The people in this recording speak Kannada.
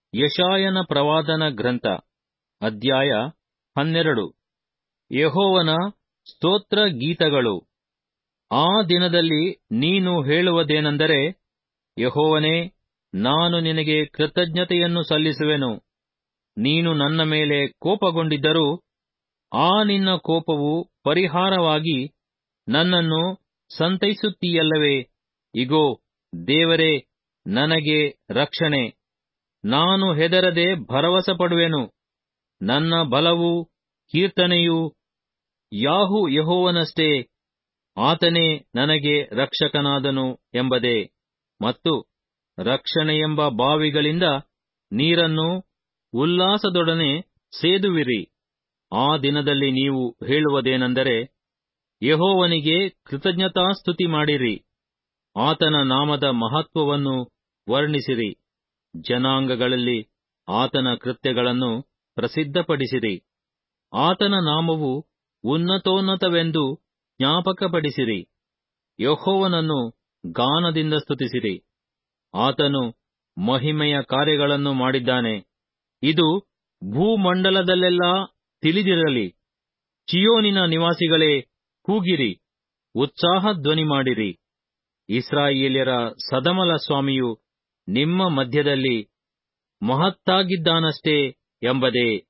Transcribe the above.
ಯಶಾಯನ ಪ್ರವಾದನ ಗ್ರಂಥ ಅಧ್ಯಾಯ ಹನ್ನೆರಡು ಯೆಹೋವನ ಸ್ತೋತ್ರ ಗೀತಗಳು ಆ ದಿನದಲ್ಲಿ ನೀನು ಹೇಳುವುದೇನೆಂದರೆ ಯೆಹೋವನೇ ನಾನು ನಿನಗೆ ಕೃತಜ್ಞತೆಯನ್ನು ಸಲ್ಲಿಸುವೆನು ನೀನು ನನ್ನ ಮೇಲೆ ಕೋಪಗೊಂಡಿದ್ದರೂ ಆ ನಿನ್ನ ಕೋಪವು ಪರಿಹಾರವಾಗಿ ನನ್ನನ್ನು ಸಂತೈಸುತ್ತೀಯಲ್ಲವೇ ಇಗೋ ದೇವರೇ ನನಗೆ ರಕ್ಷಣೆ ನಾನು ಹೆದರದೆ ಭರವಸಪಡುವೆನು ನನ್ನ ಬಲವೂ ಕೀರ್ತನೆಯೂ ಯಾಹು ಯೆಹೋವನಷ್ಟೇ ಆತನೇ ನನಗೆ ರಕ್ಷಕನಾದನು ಎಂಬುದೇ ಮತ್ತು ರಕ್ಷಣೆಯೆಂಬ ಬಾವಿಗಳಿಂದ ನೀರನ್ನು ಉಲ್ಲಾಸದೊಡನೆ ಸೇದುವಿರಿ ಆ ದಿನದಲ್ಲಿ ನೀವು ಹೇಳುವುದೇನೆಂದರೆ ಯೆಹೋವನಿಗೆ ಕೃತಜ್ಞತಾಸ್ತುತಿ ಮಾಡಿರಿ ಆತನ ನಾಮದ ಮಹತ್ವವನ್ನು ವರ್ಣಿಸಿರಿ ಜನಾಂಗಗಳಲ್ಲಿ ಆತನ ಕೃತ್ಯಗಳನ್ನು ಪ್ರಸಿದ್ಧಪಡಿಸಿರಿ ಆತನ ನಾಮವು ಉನ್ನತೋನ್ನತವೆಂದು ಜ್ಞಾಪಕಪಡಿಸಿರಿ ಯೆಹೋವನನ್ನು ಗಾನದಿಂದ ಸ್ತುತಿಸಿರಿ ಆತನು ಮಹಿಮೆಯ ಕಾರ್ಯಗಳನ್ನು ಮಾಡಿದ್ದಾನೆ ಇದು ಭೂಮಂಡಲದಲ್ಲೆಲ್ಲಾ ತಿಳಿದಿರಲಿ ಚಿಯೋನಿನ ನಿವಾಸಿಗಳೇ ಕೂಗಿರಿ ಉತ್ಸಾಹ ಧ್ವನಿ ಮಾಡಿರಿ ಇಸ್ರಾಯೇಲ್ಯರ ಸದಮಲ ಸ್ವಾಮಿಯು ನಿಮ್ಮ ಮಧ್ಯದಲ್ಲಿ ಮಹತ್ತಾಗಿದ್ದಾನಷ್ಟೇ ಎಂಬುದೇ